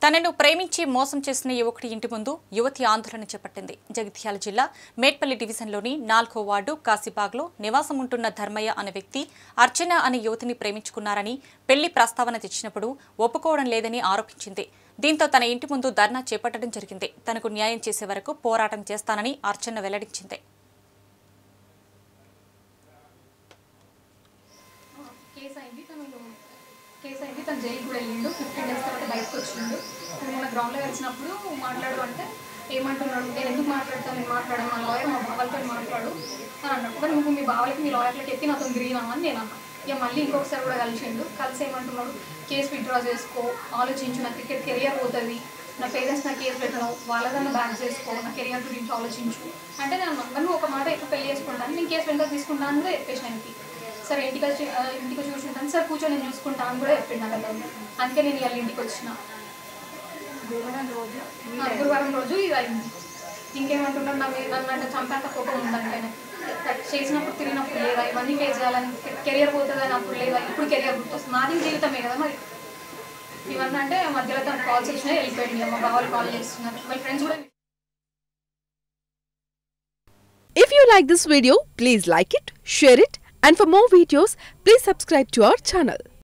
తనను ప్రేమించి మోసం చేసిన యువకుడి ఇంటి ముందు యువతి ఆందోళన చేపట్టింది జగిత్యాల జిల్లా మేట్పల్లి డివిజన్లోని నాల్గో వార్డు కాశీబాగ్లో నివాసం ఉంటున్న ధర్మయ్య అనే వ్యక్తి అర్చన అనే యువతిని ప్రేమించుకున్నారని పెళ్లి ప్రస్తావన తెచ్చినప్పుడు ఒప్పుకోవడం లేదని ఆరోపించింది దీంతో తన ఇంటి ముందు ధర్నా చేపట్టడం జరిగింది తనకు న్యాయం చేసే వరకు పోరాటం చేస్తానని అర్చన వెల్లడించింది కేసు అయింది తను కేసు అయింది తను జైలు కూడా వెళ్ళిండు ఫిఫ్టీన్ డేస్ తర్వాత బయటకు వచ్చిండు నేను మన గ్రౌండ్లో కలిసినప్పుడు మాట్లాడు అంటే ఏమంటున్నాడు నేను ఎందుకు మాట్లాడతాను నేను మాట్లాడాను మా లాయర్ మా బావలతో మాట్లాడు అని అన్నాడు మరి నువ్వు మీ బావలకి మీ లాయర్లకి ఎత్తి నాతో తిరిగినా అని నేను అన్నా ఇక మళ్ళీ ఇంకొకసారి కూడా కలిసిండు కలిసి ఏమంటున్నాడు కేసు విత్డ్రా చేసుకో ఆలోచించు నా క్రికెట్ కెరియర్ పోతుంది నా పేరెంట్స్ నా కేసు పెట్టను వాళ్ళదన్నా బ్యాక్ చేసుకో నా కెరియర్ గురించి ఆలోచించు అంటే నేను అన్నా, మరి నువ్వు ఒక మాట ఎక్కువ పెళ్లి చేసుకుంటాను నేను కేసు వెంట తీసుకుంటాను అని కూడా చెప్పేసి ఆయనకి సరే ఇంటికి వచ్చి ఆ, ఇంటికి చూసుకుంటాను సార్ కూర్చొని నేను చూసుకుంటాను అని కూడా చెప్పిండు నాకు అతను అందుకే నేను ఇవాళ ఇంటికి వచ్చిన ఆ, గురువారం రోజు ఇది అయింది ఇంకేమంటున్నాడు నా మీద నన్ను అంటే చంపేంత కోపం ఉందంటే ఆయనకి. చేసినప్పుడు తిరిగినప్పుడు లేదా ఇవన్నీ ఫేస్ చేయాలని కెరియర్ పోతుంది అని అప్పుడు లేదా ఇప్పుడు కెరియర్ గుర్తొస్తుంది నాది జీవితమే కదా మరి ఇవన్నీ అంటే మధ్యలో తను కాల్స్ వచ్చినాయి వెళ్ళిపోయింది మా బావాలు కాల్ చేస్తున్నారు వాళ్ళ ఫ్రెండ్స్ కూడా If you like this video, please like it, share it, and for more videos, please subscribe to our channel.